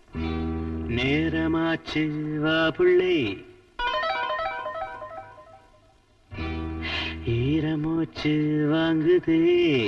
நேரமாச்சு வா புள்ளை ஈரமூச்சு வாங்குதே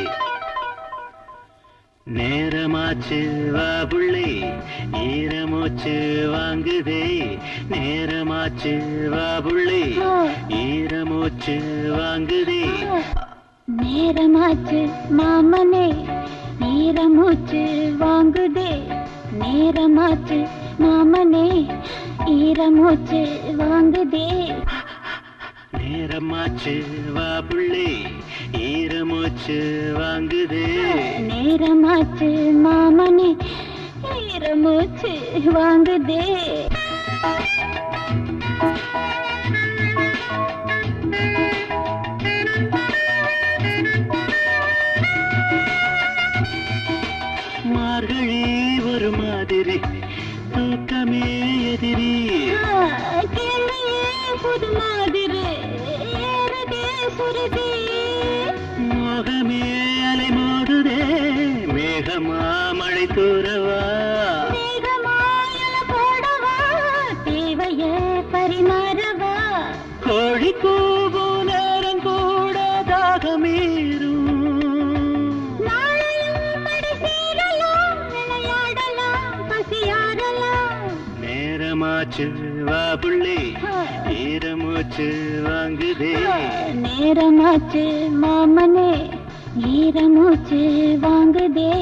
நேரமாச்சு வா புள்ளை ஈரமூச்சு வாங்குதே நேரமாச்சு வா புள்ளை ஈரமூச்சு வாங்குதே நேரமாச்சு மாமனே ஈரமூச்சு வாங்குதே நேரமாச்சு மாமனே ஈரமூச்சு வாங்குதே நேரமாச்சு வா புள்ளை ஈரமூச்சு வாங்குதே நேரமாச்சு மாமனே ஈரமூச்சு வாங்குதே மார்கழி ஒரு மாதிரி தூக்கமே எதிரி கேள்வியே புது மாதிரி ஏறுதே சுருதி மோகமே அலை மோதுதே மேகமா மழை தூரவா மேகமாயல போடவா தேவைய பரிமாறவா கோழி கூவு நேரம் கூட தாகமீரும் நாளையும் மடி சேரலாம் விளையாடலாம் பசியாடலாம் நேரமாச்சு வா புள்ளை ஈரமூச்சு வாங்குதே நேரமாச்சு மாமனே ஈரமூச்சு வாங்குதே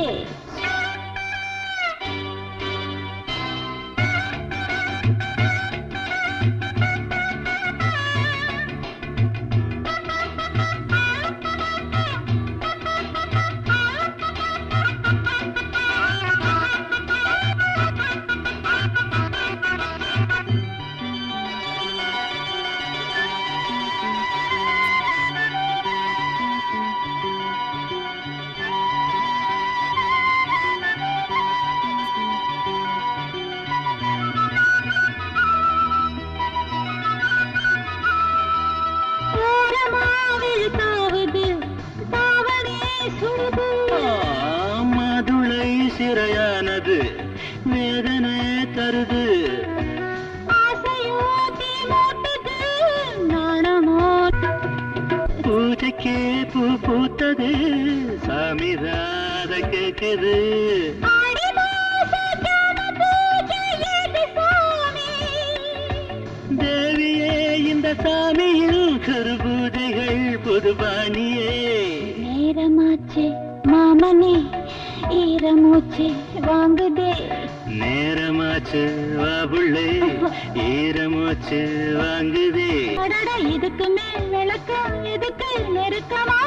ஓரமாவில் தாவுது தாவணி சுடுது மதுளை சிறையானது வேதனை தருது ஆசையோ தீ மூட்டுது நாணமோ பூஜைக்கே பூ பூத்தது சாமிதாத கேக்குது ஆடி மாசக்கான பூஜை ஏது சாமி தேவியே இந்த சாமியில் கருபூஜைகள் புதுபாணியே நேரமாச்சு மாமனே ஈரமூச்சு வாங்குதே நேரமாச்சு வா புள்ளை ஈரமூச்சு வாங்குதே அடடா இதுக்கு மேல் விளக்கம் எதுக்கு நெருக்கமா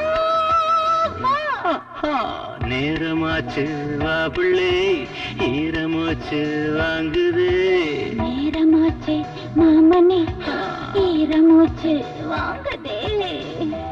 ஆஹா, நேரமாச்சு வா புள்ளை ஈரமூச்சு வாங்குதே நேரமாச்சு மாமனே ஈரமூச்சு வாங்குதே